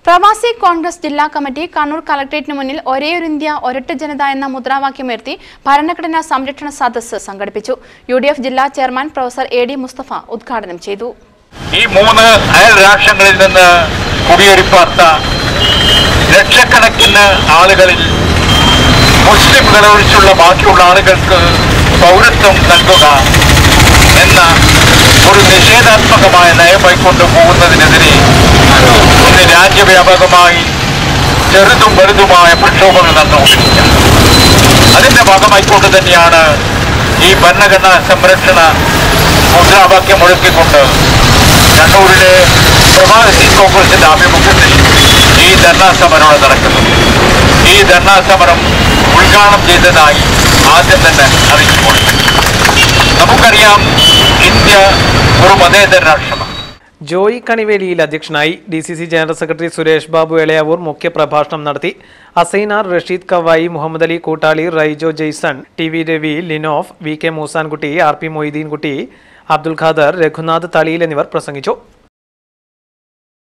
പ്രവാസി കോൺഗ്രസ് ജില്ലാ കമ്മിറ്റി കണ്ണൂർ കളക്ടറേറ്റിന് മുന്നിൽ ഒരേയൊരു ഇന്ത്യ ഒരൊറ്റ ജനത എന്ന മുദ്രാവാക്യമുയർത്തി ഭരണഘടനാ സംരക്ഷണ സദസ്സ് സംഘടിപ്പിച്ചു യു ഡി എഫ് ജില്ലാ chairman professor A D Mustafa ഉദ്ഘാടനം ചെയ്തു ഈ മൂന്ന് അയൽ രാഷ്ട്രങ്ങളിൽ നിന്ന് കുടിയേറിപ്പാർത്ത ലക്ഷക്കണക്കിന് ആളുകളിൽ മുസ്ലിംകളെ ഒഴിച്ചുള്ള ബാക്കിയുള്ള ആളുകൾക്ക് പൗരത്വം നൽകുക എന്ന ഒരു നിഷേധാത്മകമായ നയം കൈക്കൊണ്ടു പോകുന്നതിനെതിരെ ഇന്ന് രാജ്യവ്യാപകമായി ചെറുതും വലുതുമായ പ്രക്ഷോഭങ്ങൾ നടന്നുകൊണ്ടിരിക്കുന്നത് അതിന്റെ ഭാഗമായിക്കൊണ്ട് തന്നെയാണ് ഈ ഭരണഘടനാ സംരക്ഷണ മുദ്രാവാക്യം മുഴക്കിക്കൊണ്ട് കണ്ണൂരിലെ പ്രവാസി കോൺഗ്രസിന്റെ ആഭിമുഖ്യത്തിൽ ഈ ധർണാ സമരം ഇവിടെ നടക്കുന്നത് ഈ ധർണാ സമരം ഉദ്ഘാടനം ചെയ്തതായി ആദ്യം തന്നെ അറിയിച്ചു കൊടുക്കുന്നു നമുക്കറിയാം ഇന്ത്യ ഒരു മതേതര രാഷ്ട്രമാണ് ജോയി കണിവേലിയിൽ അധ്യക്ഷനായി D C C general secretary Suresh Babu Elayavoor മുഖ്യപ്രഭാഷണം നടത്തി Asainar Rasheed Kavayi Muhammad Ali Koottali Raijo Jaison T V Ravi Linof V K Moosankutty R P Moideenkutty Abdul Khader Raghunath Thaliyil എന്നിവർ പ്രസംഗിച്ചു